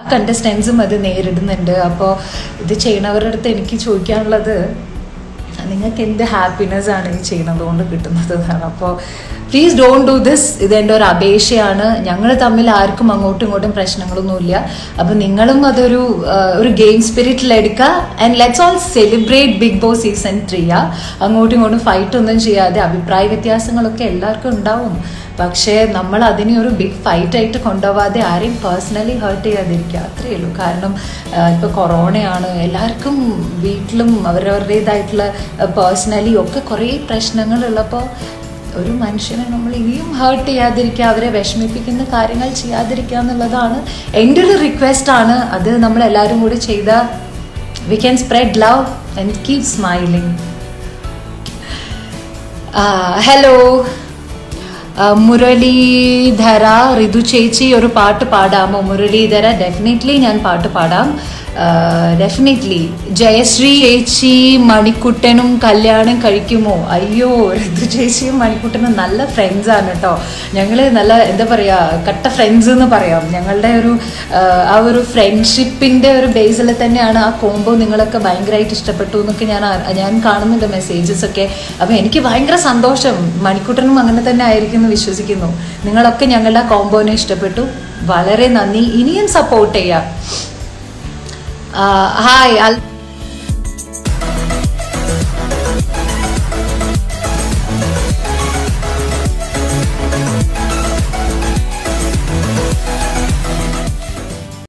കണ്ടസ്റ്റൻസും അത് നേരിടുന്നുണ്ട് അപ്പോൾ ഇത് ചെയ്യണവരുടെ അടുത്ത് എനിക്ക് ചോദിക്കാനുള്ളത് നിങ്ങൾക്ക് എന്ത് ഹാപ്പിനെസ് ആണ് ഈ ചെയ്യുന്നത് കൊണ്ട് കിട്ടുന്നത് എന്നാണ് അപ്പോൾ പ്ലീസ് ഡോണ്ട് ഡു ദിസ് ഇതെൻ്റെ ഒരു അപേക്ഷയാണ് ഞങ്ങൾ തമ്മിൽ ആർക്കും അങ്ങോട്ടും ഇങ്ങോട്ടും പ്രശ്നങ്ങളൊന്നുമില്ല അപ്പം നിങ്ങളും അതൊരു ആ, ഒരു ഗെയിം സ്പിരിറ്റിൽ എടുക്കുക and let's all celebrate Bigg Boss season three ആ അങ്ങോട്ടും ഇങ്ങോട്ടും ഫൈറ്റ് ഒന്നും ചെയ്യാതെ അഭിപ്രായ വ്യത്യാസങ്ങളൊക്കെ എല്ലാവർക്കും ഉണ്ടാവും പക്ഷേ നമ്മൾ അതിനെ ഒരു ബിഗ് ഫൈറ്റ് ആയിട്ട് കൊണ്ടുപോകാതെ ആരെയും പേഴ്സണലി ഹേർട്ട് ചെയ്യാതിരിക്കുക അത്രയേ ഉള്ളൂ കാരണം ഇപ്പോൾ കൊറോണയാണ് എല്ലാവർക്കും വീട്ടിലും അവരവരുടേതായിട്ടുള്ള പേഴ്സണലി ഒക്കെ കുറേ പ്രശ്നങ്ങളുള്ളപ്പോൾ ഒരു മനുഷ്യനെ നമ്മൾ ഇനിയും ഹേർട്ട് ചെയ്യാതിരിക്കുക അവരെ വിഷമിപ്പിക്കുന്ന കാര്യങ്ങൾ ചെയ്യാതിരിക്കുക എന്നുള്ളതാണ് എൻ്റെ ഒരു റിക്വസ്റ്റ് ആണ് അത് നമ്മൾ എല്ലാവരും കൂടി ചെയ്ത we can spread love and keep smiling hello Muralidhara Rithu ചേച്ചി ഒരു പാട്ട് പാടാമോ മുരളീധര ഡെഫിനറ്റ്ലി ഞാൻ പാട്ട് പാടാം ഡെഫിനറ്റ്ലി ജയശ്രീ ചേച്ചി മണിക്കുട്ടനും കല്യാണം കഴിക്കുമോ അയ്യോ ഋതു ചേച്ചിയും മണിക്കുട്ടനും നല്ല ഫ്രണ്ട്സ് ആണ് കേട്ടോ ഞങ്ങൾ നല്ല എന്താ പറയുക കട്ട ഫ്രണ്ട്സ് എന്ന് പറയാം ഞങ്ങളുടെ ഒരു ആ, ആ ഒരു ഫ്രണ്ട്ഷിപ്പിൻ്റെ ഒരു ബേസിൽ തന്നെയാണ് ആ കോംബോ നിങ്ങളൊക്കെ ഭയങ്കരമായിട്ട് ഇഷ്ടപ്പെട്ടു എന്നൊക്കെ ഞാൻ അ- ഞാൻ കാണുന്നുണ്ട് മെസ്സേജസ് ഒക്കെ അപ്പോൾ എനിക്ക് ഭയങ്കര സന്തോഷം മണിക്കുട്ടനും അങ്ങനെ തന്നെ ആയിരിക്കും എന്ന് വിശ്വസിക്കുന്നു നിങ്ങളൊക്കെ ഞങ്ങളുടെ ആ കോംബോനെ ഇഷ്ടപ്പെട്ടു വളരെ നന്ദി ഇനിയും സപ്പോർട്ട് ചെയ്യാം ഹായ്